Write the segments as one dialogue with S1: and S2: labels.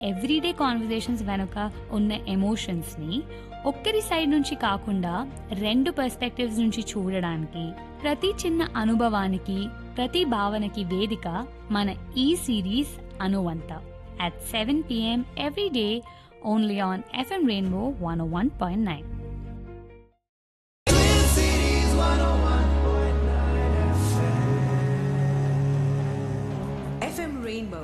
S1: Everyday conversations వెనుక ఉన్న ఎమోషన్స్ని ఒక్కరి సైడ్ నుంచి కాకుండా రెండు పర్స్పెక్టివ్స్ నుంచి చూడడానికి ప్రతి చిన్న అనుభవానికి ప్రతి భావనకి వేదిక మన ఈ సిరీస్ అనువంత at seven PM every day only on FM rainbow one one point nine
S2: FM Rainbow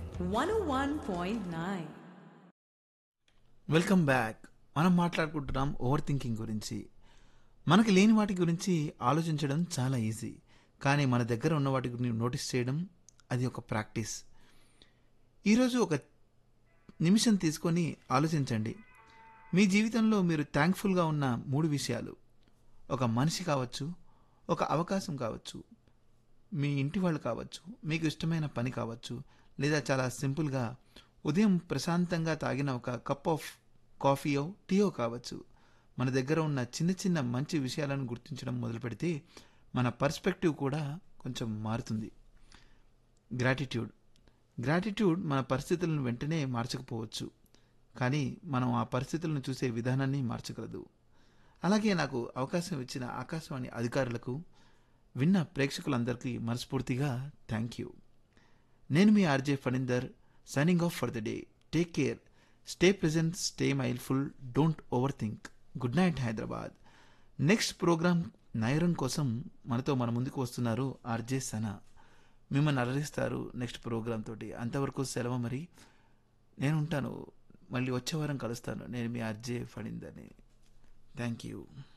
S2: 101.9.
S3: Welcome back మనం మాట్లాడుకుంటున్నాం ఓవర్ థింకింగ్ గురించి మనకి లేని వాటి గురించి ఆలోచించడం చాలా ఈజీ కానీ మన దగ్గర ఉన్న వాటి గురించి నోటీస్ చేయడం అది ఒక ప్రాక్టీస్ ఈరోజు ఒక నిమిషం తీసుకొని ఆలోచించండి మీ జీవితంలో మీరు థ్యాంక్ఫుల్గా ఉన్న మూడు విషయాలు ఒక మనిషి కావచ్చు ఒక అవకాశం కావచ్చు మీ ఇంటి వాళ్ళు కావచ్చు మీకు ఇష్టమైన పని కావచ్చు లేదా చాలా సింపుల్గా ఉదయం ప్రశాంతంగా తాగిన ఒక కప్ ఆఫ్ కాఫీయో టీయో కావచ్చు మన దగ్గర ఉన్న చిన్న చిన్న మంచి విషయాలను గుర్తించడం మొదలు పెడితే మన పర్స్పెక్టివ్ కూడా కొంచెం మారుతుంది గ్రాటిట్యూడ్ గ్రాటిట్యూడ్ మన పరిస్థితులను వెంటనే మార్చకపోవచ్చు కానీ మనం ఆ పరిస్థితులను చూసే విధానాన్ని మార్చగలదు అలాగే నాకు అవకాశం ఇచ్చిన ఆకాశవాణి అధికారులకు విన్న ప్రేక్షకులందరికీ మనస్ఫూర్తిగా థ్యాంక్ యూ నేను మీ RJ Phanindar signing off for the day take care stay present stay mindful don't overthink good night Hyderabad next programme నయరం కోసం మనతో మన ముందుకు వస్తున్నారు ఆర్జే సనా మిమ్మల్ని అలరిస్తారు నెక్స్ట్ ప్రోగ్రామ్ తోటి అంతవరకు సెలవు మరి నేను ఉంటాను మళ్ళీ వచ్చే వారం కలుస్తాను నేను మీ ఆర్జే ఫణీందర్ని థ్యాంక్ యూ